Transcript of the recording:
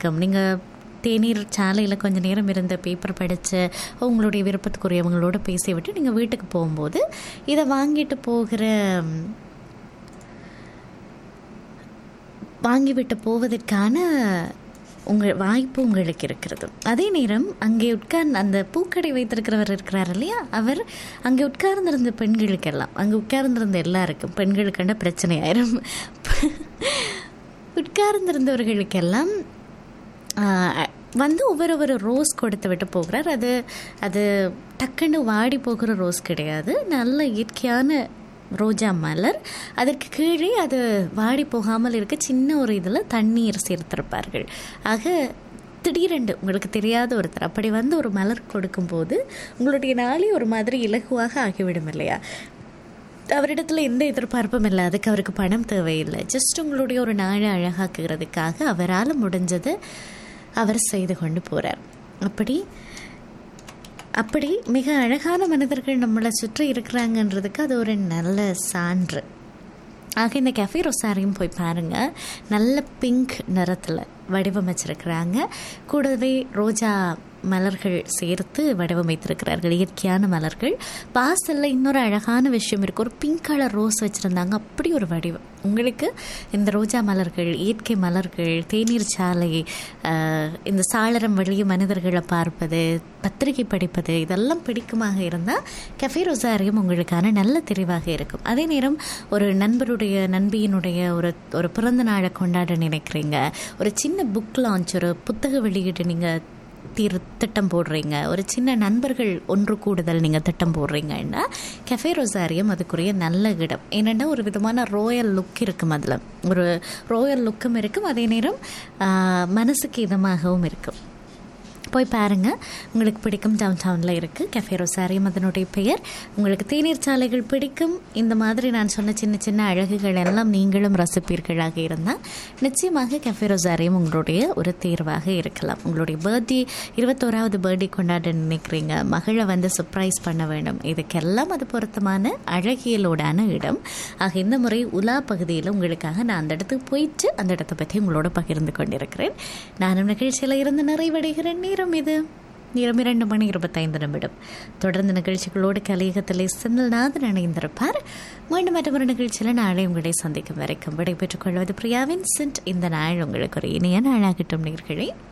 இருக்கும் நீங்கள் தேநீர் சாலையில் கொஞ்ச நேரம் இருந்த பேப்பர் படித்து உங்களுடைய விருப்பத்துக்குரியவங்களோட பேசிவிட்டு நீங்கள் வீட்டுக்கு போகும்போது இதை வாங்கிட்டு போகிற ம், வாங்கிவிட்டு போவதற்கான உங்கள் வாய்ப்பு உங்களுக்கு இருக்கிறது அதே நேரம் அங்கே உட்கார்ந்து அந்த பூக்கடை வைத்திருக்கிறவர் இருக்கிறார் இல்லையா அவர் அங்கே உட்கார்ந்திருந்த பெண்களுக்கெல்லாம் அங்கே உட்கார்ந்திருந்த எல்லாருக்கும் பெண்களுக்கான பிரச்சனை ஆயிரும் உட்கார்ந்திருந்தவர்களுக்கெல்லாம் ஆஹ், வந்து ஒவ்வொரு ஒரு ரோஸ் கொடுத்து விட்டு போகிறார் அது அது டக்குன்னு வாடி போகிற ரோஸ் கிடையாது நல்ல இயற்கையான ரோஜா மலர் அதற்கு கீழே அது வாடி போகாமல் இருக்க சின்ன ஒரு இதில் தண்ணீர் சேர்த்திருப்பார்கள் ஆக திடீரென்று உங்களுக்கு தெரியாத ஒருத்தர் அப்படி வந்து ஒரு மலர் கொடுக்கும்போது உங்களுடைய நாளே ஒரு மாதிரி இலகுவாக ஆகிவிடும் இல்லையா அவரிடத்துல எந்த எதிர்பார்ப்பும் இல்லை அதுக்கு அவருக்கு பணம் தேவையில்லை ஜஸ்ட் உங்களுடைய ஒரு நாளை அழகாக்குகிறதுக்காக அவரால் முடிஞ்சதை அவர் செய்து கொண்டு போகிறார் அப்படி அப்படி மிக அழகான மனிதர்கள் நம்மளை சுற்றி இருக்கிறாங்கன்றதுக்கு அது ஒரு நல்ல சான்று ஆக இந்த கெஃபே ரொசாரியும் போய் பாருங்கள் நல்ல பிங்க் நிறத்தில் வடிவமைச்சிருக்கிறாங்க கூடவே ரோஜா மலர்கள் சேர்த்து வடிவமைத்திருக்கிறார்கள் இயற்கையான மலர்கள் வாசலில் இன்னொரு அழகான விஷயம் இருக்குது ஒரு பிங்க் கலர் ரோஸ் வச்சுருந்தாங்க அப்படி ஒரு வடிவம் உங்களுக்கு இந்த ரோஜா மலர்கள் இயற்கை மலர்கள் தேநீர் சாலை ஆஹ், இந்த சாளரம் வழியே மனிதர்களை பார்ப்பது பத்திரிகை படிப்பது இதெல்லாம் பிடிக்குமாக இருந்தால் கெஃபே ரொசாரியம் உங்களுக்கான நல்ல தெரிவாக இருக்கும் அதே நேரம் ஒரு நண்பருடைய நண்பியினுடைய ஒரு ஒரு பிறந்த நாளை கொண்டாட நினைக்கிறீங்க ஒரு சின்ன புக் லான்ச் ஒரு புத்தக வெளியீடு நீங்கள் தீர் திட்டம் போடுறீங்க ஒரு சின்ன நண்பர்கள் ஒன்று கூடுதல் நீங்கள் திட்டம் போடுறீங்கன்னா கெஃபே ரொசாரியம் அதுக்குரிய நல்ல இடம் ஏனென்னா ஒரு விதமான ரோயல் லுக் இருக்கும் அதில் ஒரு ரோயல் லுக்கும் இருக்கும் அதே நேரம் ஆஹ், மனசுக்கு இதமாகவும் இருக்கும் போய் பாருங்க உங்களுக்கு பிடிக்கும் டவுன் டவுனில் இருக்குது கெஃபே ரொசாரியம் அதனுடைய பெயர் உங்களுக்கு தேநீர் சாலைகள் பிடிக்கும் இந்த மாதிரி நான் சொன்ன சின்ன சின்ன அழகுகள் எல்லாம் நீங்களும் ரசிப்பீர்களாக இருந்தால் நிச்சயமாக கெஃபே ரொசாரியம் உங்களுடைய ஒரு தேர்வாக இருக்கலாம் உங்களுடைய பர்த்டே இருபத்தோராவது பர்த்டே கொண்டாட நினைக்கிறீங்க மகளை வந்து சர்ப்ரைஸ் பண்ண வேண்டும் இதுக்கெல்லாம் அது பொருத்தமான அழகியலோடான இடம் ஆக இந்த முறை உலா பகுதியில் உங்களுக்காக நான் அந்த இடத்துக்கு போயிட்டு அந்த இடத்தை பற்றி உங்களோட பகிர்ந்து கொண்டிருக்கிறேன் நானும் நிகழ்ச்சியில் இருந்து நிறைவடைகிறேன் நேரம் இது நேரம் இரண்டு மணி இருபத்தைந்து நிமிடம் தொடர்ந்து நிகழ்ச்சிகளோடு கலையகத்திலே செந்தில்நாதன் இணைந்திருப்பார் மீண்டும் மற்றொரு நிகழ்ச்சியில் நாளை உங்களை சந்திக்கும் வரைக்கும் விடைபெற்றுக் கொள்வது பிரியாவின் சென்ட் இந்த நாள் உங்களுக்கு ஒரு இனிய நாளாகட்டும் நேர்களே